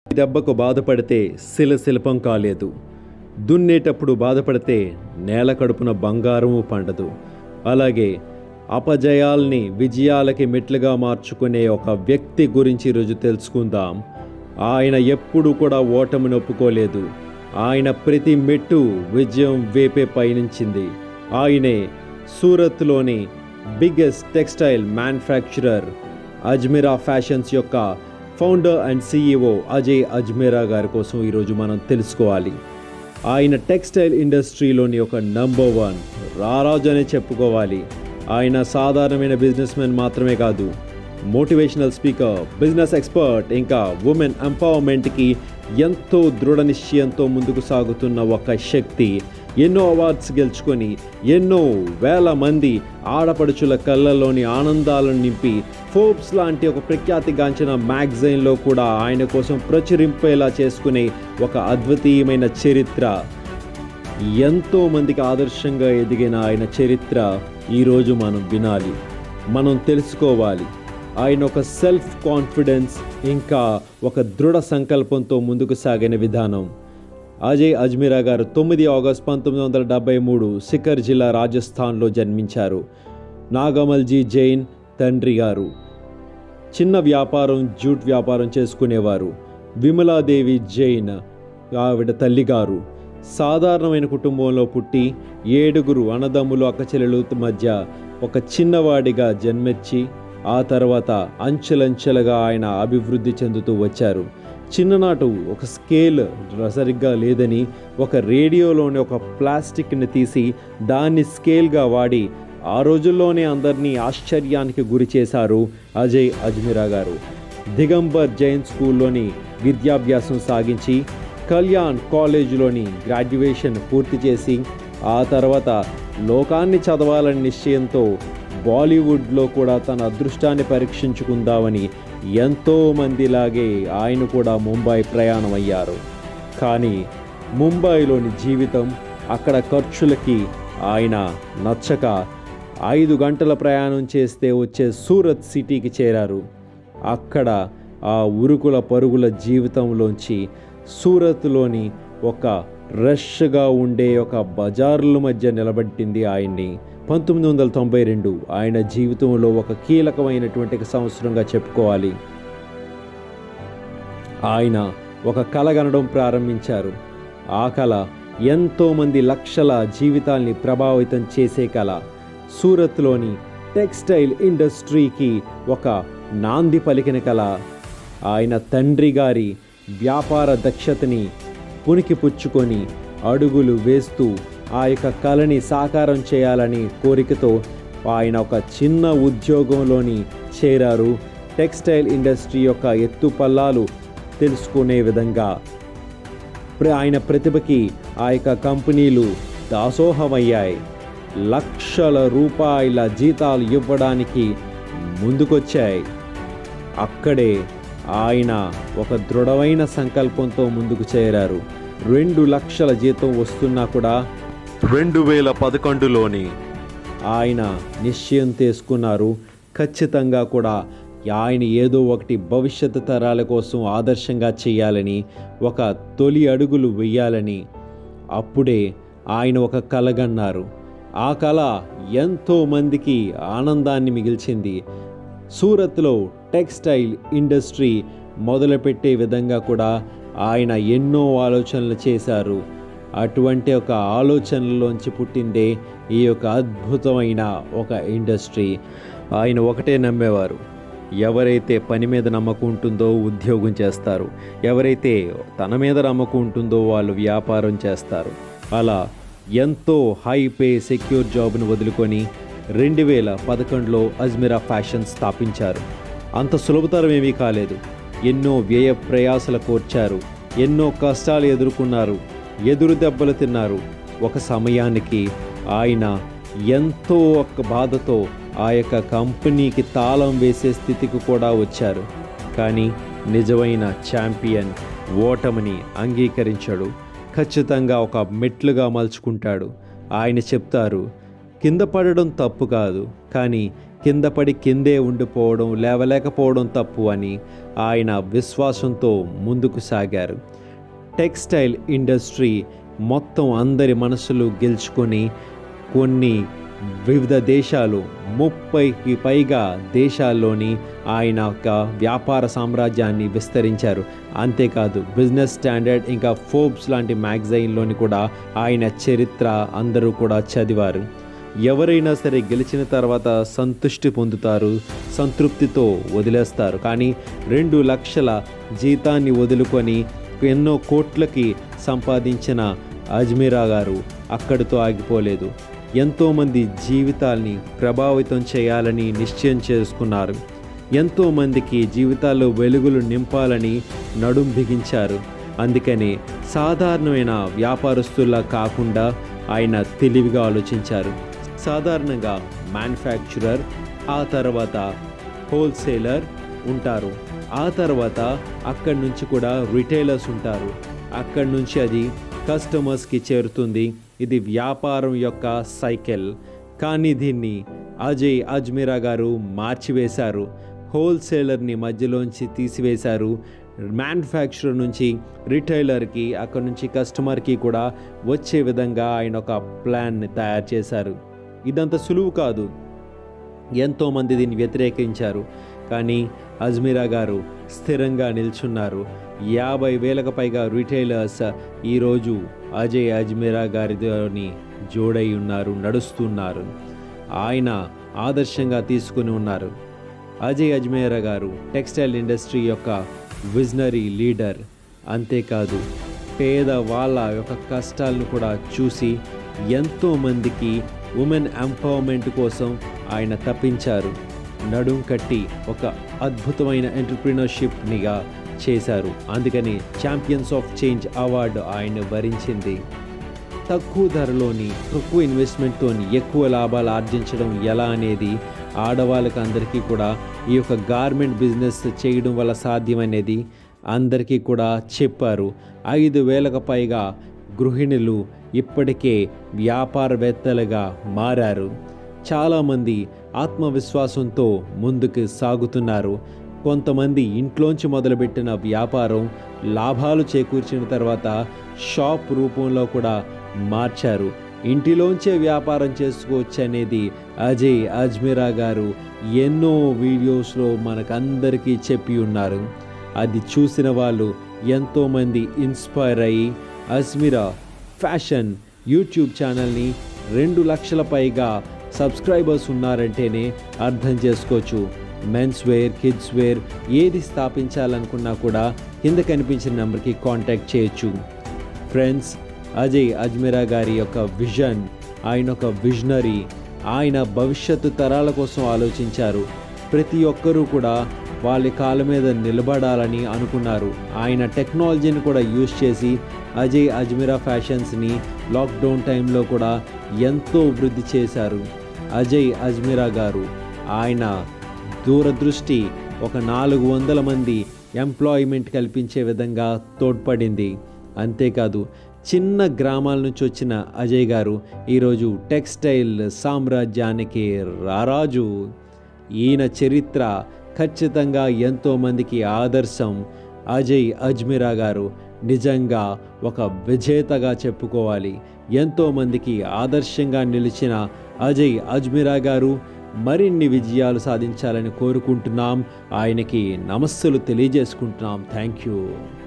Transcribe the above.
దెబ్బకు బాధపడితే శిల శిల్పం కాలేదు దున్నేటప్పుడు బాధపడితే నేల కడుపున బంగారము పండదు అలాగే అపజయాల్ని విజయాలకి మెట్లుగా మార్చుకునే ఒక వ్యక్తి గురించి ఈరోజు తెలుసుకుందాం ఆయన ఎప్పుడు కూడా ఓటమిని ఒప్పుకోలేదు ఆయన ప్రతి మెట్టు విజయం వేపే పయనించింది ఆయనే సూరత్లోని biggest textile manufacturer Ajmera fashions యొక్క founder and CEO Ajay Ajmera గారి కోసం ఈరోజు మనం తెలుసుకోవాలి ఆయన టెక్స్టైల్ ఇండస్ట్రీలోని ఒక నంబర్ వన్ రారాజు అనే చెప్పుకోవాలి ఆయన సాధారణమైన బిజినెస్ మ్యాన్ మాత్రమే కాదు మోటివేషనల్ స్పీకర్ బిజినెస్ ఎక్స్పర్ట్ ఇంకా ఉమెన్ ఎంపవర్మెంట్కి ఎంతో దృఢ నిశ్చయంతో ముందుకు సాగుతున్న ఒక శక్తి ఎన్నో అవార్డ్స్ గెలుచుకొని ఎన్నో వేల మంది ఆడపడుచుల కళ్ళలోని ఆనందాలను నింపి ఫోర్బ్స్ లాంటి ఒక ప్రఖ్యాతిగాంచిన మ్యాగజైన్లో కూడా ఆయన కోసం ప్రచురింపేలా చేసుకునే ఒక అద్వితీయమైన చరిత్ర ఎంతో మందికి ఆదర్శంగా ఎదిగిన ఆయన చరిత్ర ఈరోజు మనం వినాలి మనం తెలుసుకోవాలి ఆయన ఒక సెల్ఫ్ కాన్ఫిడెన్స్ ఇంకా ఒక దృఢ సంకల్పంతో ముందుకు సాగిన విధానం అజయ్ అజ్మీరా గారు తొమ్మిది ఆగస్ట్ పంతొమ్మిది వందల డెబ్బై మూడు సిక్కర్ జిల్లా రాజస్థాన్లో జన్మించారు నాగమల్జీ జైన్ తండ్రి గారు చిన్న వ్యాపారం జూట్ వ్యాపారం చేసుకునేవారు విమలాదేవి జైన్ ఆవిడ తల్లిగారు సాధారణమైన కుటుంబంలో పుట్టి ఏడుగురు అన్నదమ్ములు అక్కచెల్లెలు మధ్య ఒక చిన్నవాడిగా జన్మెచ్చి ఆ తర్వాత అంచెలంచెలుగా ఆయన అభివృద్ధి చెందుతూ వచ్చారు చిన్ననాటు ఒక స్కేల్ సరిగ్గా లేదని ఒక రేడియోలోని ఒక ప్లాస్టిక్ని తీసి దాన్ని స్కేల్గా వాడి ఆ రోజుల్లోనే అందరినీ ఆశ్చర్యానికి గురి చేశారు అజయ్ అజ్మీరా గారు దిగంబర్ జైన్ స్కూల్లోని విద్యాభ్యాసం సాగించి కళ్యాణ్ కాలేజీలోని గ్రాడ్యుయేషన్ పూర్తి చేసి ఆ తర్వాత లోకాన్ని చదవాలని నిశ్చయంతో బాలీవుడ్లో కూడా తన అదృష్టాన్ని పరీక్షించుకుందామని ఎంతో మందిలాగే ఆయన కూడా ముంబై ప్రయాణం అయ్యారు కానీ ముంబైలోని జీవితం అక్కడ ఖర్చులకి ఆయన నచ్చక ఐదు గంటల ప్రయాణం చేస్తే వచ్చే సూరత్ సిటీకి చేరారు అక్కడ ఆ ఉరుకుల పరుగుల జీవితంలోంచి సూరత్లోని ఒక రష్గా ఉండే ఒక బజార్ల మధ్య నిలబెట్టింది ఆయన్ని పంతొమ్మిది వందల తొంభై రెండు ఆయన జీవితంలో ఒక కీలకమైనటువంటి ఒక సంవత్సరంగా చెప్పుకోవాలి ఆయన ఒక కల గనడం ప్రారంభించారు ఆ కళ ఎంతోమంది లక్షల జీవితాల్ని ప్రభావితం చేసే కళ సూరత్లోని టెక్స్టైల్ ఇండస్ట్రీకి ఒక నాంది పలికిన కళ ఆయన తండ్రి గారి వ్యాపార దక్షతని పునికి పుచ్చుకొని అడుగులు వేస్తూ ఆ యొక్క కళని సాకారం చేయాలని కోరికతో ఆయన ఒక చిన్న ఉద్యోగంలోని చేరారు టెక్స్టైల్ ఇండస్ట్రీ యొక్క ఎత్తుపల్లాలు తెలుసుకునే విధంగా ప్ర- ఆయన ప్రతిభకి ఆ యొక్క కంపెనీలు దాసోహమయ్యాయి లక్షల రూపాయల జీతాలు ఇవ్వడానికి ముందుకొచ్చాయి అక్కడే ఆయన ఒక దృఢమైన సంకల్పంతో ముందుకు చేరారు రెండు లక్షల జీతం వస్తున్నా కూడా రెండు వేల పదకొండులోని ఆయన నిశ్చయం తీసుకున్నారు ఖచ్చితంగా కూడా ఆయన ఏదో ఒకటి భవిష్యత్తు తరాల కోసం ఆదర్శంగా చేయాలని ఒక తొలి అడుగులు వెయ్యాలని అప్పుడే ఆయన ఒక కలగన్నారు ఆ కళ ఎంతో మందికి ఆనందాన్ని మిగిల్చింది సూరత్లో టెక్స్టైల్ ఇండస్ట్రీ మొదలుపెట్టే విధంగా కూడా ఆయన ఎన్నో ఆలోచనలు చేశారు అటువంటి ఒక ఆలోచనలోంచి పుట్టిందే ఈ యొక్క అద్భుతమైన ఒక ఇండస్ట్రీ ఆయన ఒకటే నమ్మేవారు ఎవరైతే పని మీద నమ్మకం ఉంటుందో ఉద్యోగం చేస్తారు ఎవరైతే తన మీద నమ్మకం ఉంటుందో వాళ్ళు వ్యాపారం చేస్తారు అలా ఎంతో హై పే సెక్యూర్ జాబ్ను వదులుకొని రెండు వేల పదకొండులో అజ్మీరా ఫ్యాషన్ స్థాపించారు అంత సులభతరం ఏమీ కాలేదు ఎన్నో వ్యయ ప్రయాసల కోర్చారు ఎన్నో కష్టాలు ఎదుర్కొన్నారు ఎదురు దెబ్బలు తిన్నారు ఒక సమయానికి ఆయన ఎంతో ఒక బాధతో ఆ యొక్క కంపెనీకి తాళం వేసే స్థితికి కూడా వచ్చారు కానీ నిజమైన ఛాంపియన్ ఓటమిని అంగీకరించాడు ఖచ్చితంగా ఒక మెట్లుగా మలుచుకుంటాడు ఆయన చెప్తారు కింద పడడం తప్పు కాదు కానీ కింద పడి కిందే ఉండిపోవడం లేవలేకపోవడం తప్పు అని ఆయన విశ్వాసంతో ముందుకు సాగారు టెక్స్టైల్ ఇండస్ట్రీ మొత్తం అందరి మనసులు గెలుచుకొని కొన్ని వివిధ దేశాలు ముప్పైకి పైగా దేశాల్లోని ఆయన యొక్క వ్యాపార సామ్రాజ్యాన్ని విస్తరించారు అంతేకాదు బిజినెస్ స్టాండర్డ్ ఇంకా ఫోర్బ్స్ లాంటి మ్యాగజైన్లోని కూడా ఆయన చరిత్ర అందరూ కూడా చదివారు ఎవరైనా సరే గెలిచిన తర్వాత సంతృష్టి పొందుతారు సంతృప్తితో వదిలేస్తారు కానీ రెండు లక్షల జీతాన్ని వదులుకొని ఎన్నో కోట్లకి సంపాదించిన అజ్మీరా గారు అక్కడితో ఆగిపోలేదు ఎంతోమంది జీవితాల్ని ప్రభావితం చేయాలని నిశ్చయం చేసుకున్నారు ఎంతోమందికి జీవితాల్లో వెలుగులు నింపాలని నడుం బిగించారు అందుకని సాధారణమైన వ్యాపారస్తుల్లా కాకుండా ఆయన తెలివిగా ఆలోచించారు సాధారణంగా మ్యానుఫ్యాక్చరర్ ఆ తర్వాత హోల్సేలర్ ఉంటారు ఆ తర్వాత అక్కడి నుంచి కూడా రిటైలర్స్ ఉంటారు అక్కడి నుంచి అది కస్టమర్స్కి చేరుతుంది ఇది వ్యాపారం యొక్క సైకిల్ కానీ దీన్ని అజయ్ అజ్మీరా గారు మార్చివేశారు హోల్సేలర్ని మధ్యలోంచి తీసివేశారు మ్యానుఫ్యాక్చరర్ నుంచి రిటైలర్కి అక్కడ నుంచి కస్టమర్కి కూడా వచ్చే విధంగా ఆయన ఒక ప్లాన్ని తయారు చేశారు ఇదంత సులువు కాదు ఎంతోమంది దీన్ని వ్యతిరేకించారు కానీ అజ్మీరా గారు స్థిరంగా నిల్చున్నారు యాభై వేలకు పైగా రిటైలర్స్ ఈరోజు అజయ్ అజ్మీరా గారితోని జోడై ఉన్నారు నడుస్తున్నారు ఆయన ఆదర్శంగా తీసుకుని ఉన్నారు అజయ్ అజ్మీరా గారు టెక్స్టైల్ ఇండస్ట్రీ యొక్క విజనరీ లీడర్ అంతేకాదు పేద వాళ్ళ యొక్క కష్టాలను కూడా చూసి ఎంతోమందికి ఉమెన్ ఎంపవర్మెంట్ కోసం ఆయన తప్పించారు నడుం కట్టి ఒక అద్భుతమైన ఎంటర్ప్రినర్షిప్నిగా చేశారు అందుకని ఛాంపియన్స్ ఆఫ్ చేంజ్ అవార్డు ఆయన భరించింది తక్కువ ధరలోని తక్కువ ఇన్వెస్ట్మెంట్తో ఎక్కువ లాభాలు ఆర్జించడం ఎలా అనేది ఆడవాళ్ళకి అందరికీ కూడా ఈ యొక్క గార్మెంట్ బిజినెస్ చేయడం వల్ల సాధ్యమనేది అందరికీ కూడా చెప్పారు ఐదు వేలకు పైగా గృహిణులు ఇప్పటికే వ్యాపారవేత్తలుగా మారారు చాలామంది ఆత్మవిశ్వాసంతో ముందుకు సాగుతున్నారు కొంతమంది ఇంట్లోంచి మొదలుపెట్టిన వ్యాపారం లాభాలు చేకూర్చిన తర్వాత షాప్ రూపంలో కూడా మార్చారు ఇంటిలోంచే వ్యాపారం చేసుకోవచ్చు అనేది అజయ్ అజ్మీరా గారు ఎన్నో వీడియోస్లో మనకందరికీ చెప్పి ఉన్నారు అది చూసిన వాళ్ళు ఎంతోమంది ఇన్స్పైర్ అయ్యి అజ్మీరా ఫ్యాషన్ యూట్యూబ్ ఛానల్ని రెండు లక్షల పైగా సబ్స్క్రైబర్స్ ఉన్నారంటేనే అర్థం చేసుకోవచ్చు మెన్స్ వేర్ కిడ్స్ వేర్ ఏది స్థాపించాలనుకున్నా కూడా కింద కనిపించిన నెంబర్కి కాంటాక్ట్ చేయొచ్చు ఫ్రెండ్స్ అజయ్ అజ్మీరా గారి యొక్క విజన్ ఆయన ఒక విజనరీ ఆయన భవిష్యత్తు తరాల కోసం ఆలోచించారు ప్రతి ఒక్కరూ కూడా వాళ్ళ కాళ్ళ మీద నిలబడాలని అనుకున్నారు ఆయన టెక్నాలజీని కూడా యూజ్ చేసి అజయ్ అజ్మీరా ఫ్యాషన్స్ని లాక్డౌన్ టైంలో కూడా ఎంతో వృద్ధి చేశారు అజయ్ అజ్మీరా గారు ఆయన దూరదృష్టి ఒక నాలుగు వందల మంది ఎంప్లాయ్మెంట్ కల్పించే విధంగా తోడ్పడింది అంతేకాదు చిన్న గ్రామాల నుంచి వచ్చిన అజయ్ గారు ఈరోజు టెక్స్టైల్ సామ్రాజ్యానికి రారాజు ఈయన చరిత్ర ఖచ్చితంగా ఎంతోమందికి ఆదర్శం అజయ్ అజ్మీరా గారు నిజంగా ఒక విజేతగా చెప్పుకోవాలి ఎంతోమందికి ఆదర్శంగా నిలిచిన అజయ్ అజ్మీరా గారు మరిన్ని విజయాలు సాధించాలని కోరుకుంటున్నాం ఆయనకి నమస్సులు తెలియజేసుకుంటున్నాం థ్యాంక్ యూ